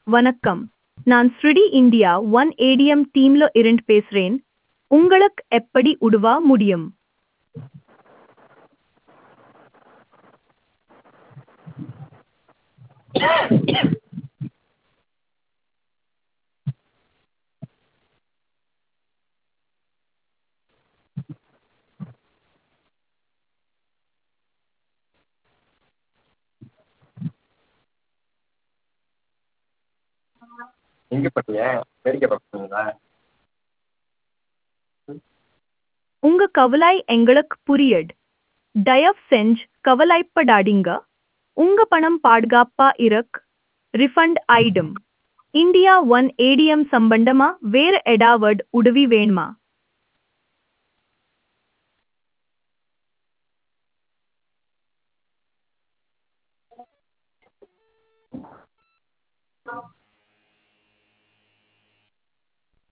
வணக்கம் நான் ஸ்ருடி இந்தியா ஒன் ஏடிஎம் டீம்ல இருந்து பேசுறேன் உங்களுக்கு எப்படி உதவ முடியும் எங்கே பார்த்தீங்க வேடிக்கை பார்க்குறீங்களா உங்க கவலை எங்களுக்கு புரியுது தயவு செஞ்சு கவலைப்படாதீங்க உங்க பணம் பாதுகாப்பா இருக்கு ரிஃபண்ட் ஆயிடும் இந்தியா ஒன் ஏடிஎம் சம்பந்தமா வேற ஏதாவது உதவி வேணுமா